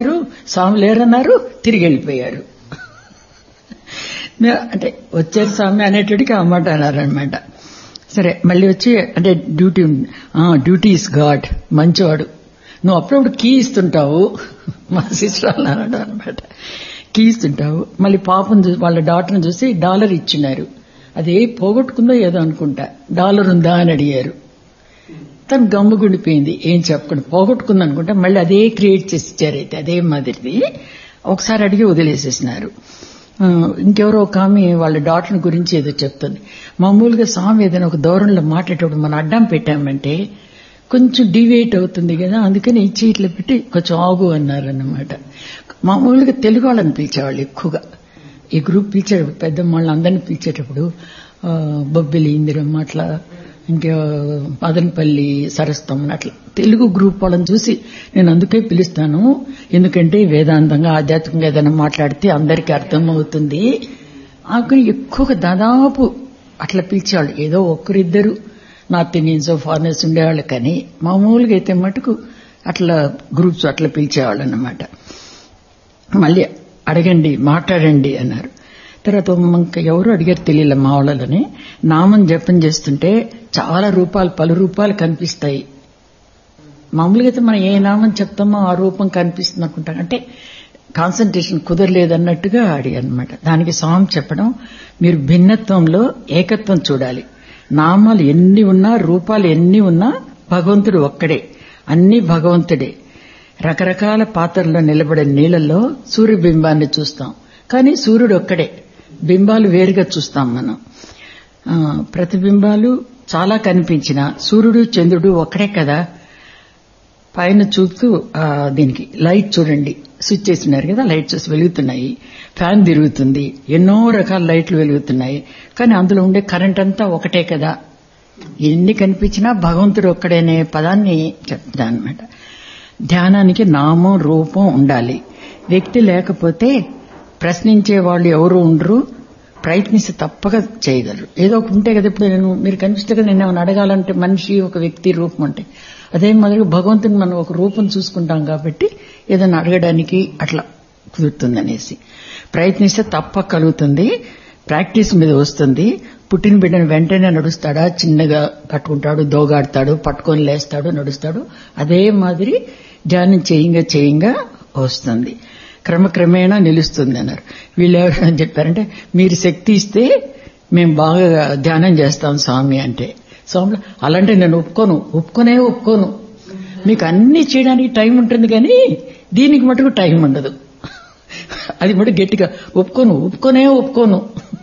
స్వామి లేరన్నారు తిరిగి వెళ్ళిపోయారు మే- అంటే వచ్చారు స్వామి అనేటడికి ఆ మాట అన్నారనమాట సరే మళ్ళీ వచ్చి అంటే డ్యూటీ ఉంది డ్యూటీ ఇస్ గాడ్ మంచివాడు నువ్వు అప్పుడప్పుడు కీ ఇస్తుంటావు మా సిస్టర్ అన్నాడు అనమాట కీ ఇస్తుంటావు మళ్ళీ పాపం చూసి వాళ్ళ డాక్టర్ని చూసి డాలర్ ఇచ్చినారు అది పోగొట్టుకుందో ఏదో అనుకుంటా డాలర్ ఉందా అని అడిగారు తను గమ్ముగుండిపోయింది ఏం చెప్పకుండా పోగొట్టుకుంది అనుకుంటా మళ్ళీ అదే క్రియేట్ చేసి ఇచ్చారు అయితే అదే మాదిరిది ఒకసారి అడిగి వదిలేసేసినారు ఆ, ఇంకెవరో ఒక ఆమె వాళ్ళ డాక్టర్ గురించి ఏదో చెప్తుంది మామూలుగా స్వామి ఏదైనా ఒక దూరంలో మాట్లాడేటప్పుడు మనం అడ్డం పెట్టామంటే కొంచెం డివేట్ అవుతుంది కదా అందుకని ఇచ్చి ఇట్లా పెట్టి కొంచెం ఆగు అన్నారన్నమాట మామూలుగా తెలుగు వాళ్ళని పిలిచేవాళ్ళు ఎక్కువగా ఈ గ్రూప్ పిలిచేటప్పుడు పెద్ద వాళ్ళని అందరిని పిలిచేటప్పుడు ఆ, బొబ్బిలి ఇందిరమ్మ అట్లా ఇంకా మదనపల్లి సరస్తం అట్లా తెలుగు గ్రూప్ వాళ్ళని చూసి నేను అందుకే పిలుస్తాను ఎందుకంటే వేదాంతంగా ఆధ్యాత్మికంగా ఏదైనా మాట్లాడితే అందరికీ అర్థమవుతుంది ఆకు ఎక్కువగా దాదాపు అట్లా పిలిచేవాళ్ళు ఏదో ఒక్కరిద్దరు నార్త్ ఇండియన్స్ ఫారినర్స్ ఉండేవాళ్ళు కానీ మామూలుగా అయితే మటుకు అట్లా గ్రూప్స్ అట్లా పిలిచేవాళ్ళు అన్నమాట మళ్ళీ అడగండి మాట్లాడండి అన్నారు తర్వాత ఇంకా ఎవరు అడిగారు తెలియలే మా వాళ్ళని నామం జపం చేస్తుంటే చాలా రూపాలు పలు రూపాలు కనిపిస్తాయి మామూలుగా అయితే మనం ఏ నామం చెప్తామో ఆ రూపం కనిపిస్తుంది అనుకుంటాం అంటే కాన్సన్ట్రేషన్ కుదరలేదన్నట్టుగా అడిగారు అనమాట దానికి స్వామి చెప్పడం మీరు భిన్నత్వంలో ఏకత్వం చూడాలి నామాలు ఎన్ని ఉన్నా రూపాలు ఎన్ని ఉన్నా భగవంతుడు ఒక్కడే అన్ని భగవంతుడే రకరకాల పాత్రల్లో నిలబడే నీళ్లలో సూర్యబింబాన్ని చూస్తాం కానీ సూర్యుడు ఒక్కడే బింబాలు వేరుగా చూస్తాం మనం ఆ, ప్రతిబింబాలు చాలా కనిపించిన సూర్యుడు చంద్రుడు ఒక్కడే కదా పైన చూస్తూ ఆ, దీనికి లైట్ చూడండి స్విచ్ చేసినారు కదా లైట్ చూసి వెలుగుతున్నాయి ఫ్యాన్ తిరుగుతుంది ఎన్నో రకాల లైట్లు వెలుగుతున్నాయి కానీ అందులో ఉండే కరెంట్ అంతా ఒకటే కదా ఎన్ని కనిపించినా భగవంతుడు ఒక్కడేనే పదాన్ని చెప్తా అనమాట ధ్యానానికి నామం రూపం ఉండాలి వ్యక్తి లేకపోతే ప్రశ్నించే వాళ్ళు ఎవరు ఉండరు ప్రయత్నిస్తే తప్పక చేయగలరు ఏదో ఒకటి ఉంటే కదా ఇప్పుడు నేను మీరు కనిపిస్తే కదా నేను ఏమైనా అడగాలంటే మనిషి ఒక వ్యక్తి రూపం అంటే అదే మాదిరిగా భగవంతుని మనం ఒక రూపం చూసుకుంటాం కాబట్టి ఏదైనా అడగడానికి అట్లా కుదురుతుంది అనేసి ప్రయత్నిస్తే తప్పక కలుగుతుంది ప్రాక్టీస్ మీద వస్తుంది పుట్టిన బిడ్డను వెంటనే నడుస్తాడా చిన్నగా పట్టుకుంటాడు దోగాడతాడు పట్టుకొని లేస్తాడు నడుస్తాడు అదే మాదిరి ధ్యానం చేయంగా చేయంగా వస్తుంది క్రమక్రమేణా నిలుస్తుంది అన్నారు వీళ్ళు ఎవరైనా చెప్పారంటే మీరు శక్తి ఇస్తే మేము బాగా ధ్యానం చేస్తాం స్వామి అంటే స్వామి అలాంటే నేను ఒప్పుకోను ఒప్పుకునే ఒప్పుకోను మీకు అన్ని చేయడానికి టైం ఉంటుంది కానీ దీనికి మటుకు టైం ఉండదు అది మటుకు గట్టిగా ఒప్పుకోను ఒప్పుకోనే ఒప్పుకోను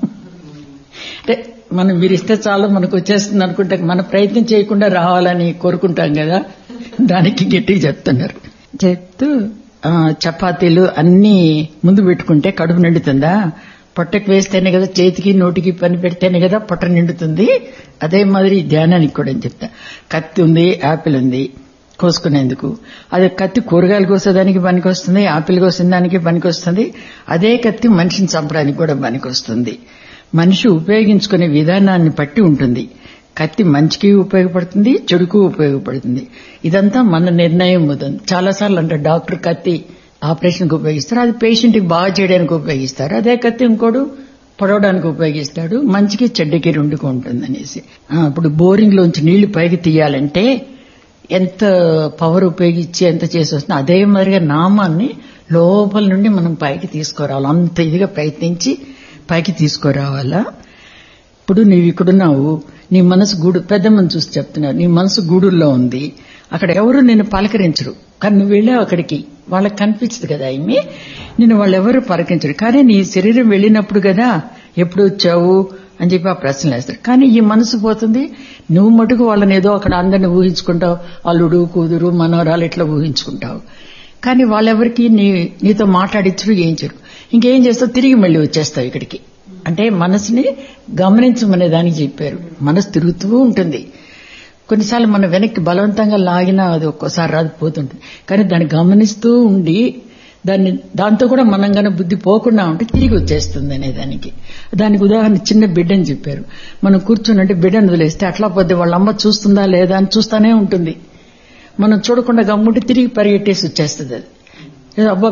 అంటే మనం మీరు ఇస్తే చాలు మనకు వచ్చేస్తుంది అనుకుంటే మన ప్రయత్నం చేయకుండా రావాలని కోరుకుంటాం కదా దానికి గట్టిగా చెప్తున్నారు చెప్తూ ఆ, చపాతీలు అన్ని ముందు పెట్టుకుంటే కడుపు నిండుతుందా పొట్టకు వేస్తేనే కదా చేతికి నోటికి పని పెడితేనే కదా పొట్ట నిండుతుంది అదే మాదిరి ధ్యానానికి కూడా అని చెప్తా కత్తి ఉంది యాపిల్ ఉంది కోసుకునేందుకు అదే కత్తి కూరగాయలు కోసేదానికి పనికి వస్తుంది యాపిల్ కోసిన దానికి పనికి వస్తుంది అదే కత్తి మనిషిని చంపడానికి కూడా పనికి వస్తుంది మనిషి ఉపయోగించుకునే విధానాన్ని బట్టి ఉంటుంది కత్తి మంచికి ఉపయోగపడుతుంది చెడుకు ఉపయోగపడుతుంది ఇదంతా మన నిర్ణయం అవుతుంది చాలాసార్లు అంటే డాక్టర్ కత్తి ఆపరేషన్కి ఉపయోగిస్తారు అది పేషెంట్కి బాగా చేయడానికి ఉపయోగిస్తారు అదే కత్తి ఇంకోడు పొడవడానికి ఉపయోగిస్తాడు మంచికి చెడ్డకి రెండుకు ఉంటుంది అనేసి ఆ, ఇప్పుడు బోరింగ్ లోంచి నీళ్లు పైకి తీయాలంటే ఎంత పవర్ ఉపయోగించి ఎంత చేసి వస్తుందో అదే మాదిరిగా నామాన్ని లోపల నుండి మనం పైకి తీసుకురావాలి అంత ఇదిగా ప్రయత్నించి పైకి తీసుకురావాలా ఇప్పుడు నీవు ఇక్కడున్నావు నీ మనసు గూడు పెద్ద మనం చూసి చెప్తున్నారు నీ మనసు గూడుల్లో ఉంది అక్కడ ఎవరు నిన్ను పలకరించరు కానీ నువ్వు వెళ్ళావు అక్కడికి వాళ్ళకి కనిపించదు కదా ఏమి నిన్ను వాళ్ళు ఎవరు పలకరించరు కానీ నీ శరీరం వెళ్ళినప్పుడు కదా ఎప్పుడు వచ్చావు అని చెప్పి ఆ ప్రశ్నలు వేస్తారు కానీ ఈ మనసు పోతుంది నువ్వు మటుకు వాళ్ళని ఏదో అక్కడ అందరిని ఊహించుకుంటావు అల్లుడు కూతురు మనవరాలు ఇట్లా ఊహించుకుంటావు కానీ వాళ్ళెవరికి నీ నీతో మాట్లాడించరు ఏం చేయరు ఇంకేం చేస్తావు తిరిగి మళ్ళీ వచ్చేస్తావు ఇక్కడికి అంటే మనసుని గమనించమనే దానికి చెప్పారు మనసు తిరుగుతూ ఉంటుంది కొన్నిసార్లు మనం వెనక్కి బలవంతంగా లాగినా అది ఒక్కోసారి రాదు పోతుంటుంది కానీ దాన్ని గమనిస్తూ ఉండి దాన్ని దాంతో కూడా మనం గానే బుద్ధి పోకుండా ఉంటే తిరిగి వచ్చేస్తుంది అనే దానికి దానికి ఉదాహరణ చిన్న బిడ్డని చెప్పారు మనం కూర్చొని అంటే బిడ్డను వదిలేస్తే అట్లా పోతే వాళ్ళ అమ్మ చూస్తుందా లేదా అని చూస్తానే ఉంటుంది మనం చూడకుండా గమ్ముంటే తిరిగి పరిగెట్టేసి వచ్చేస్తుంది అది ఏదో అబ్బా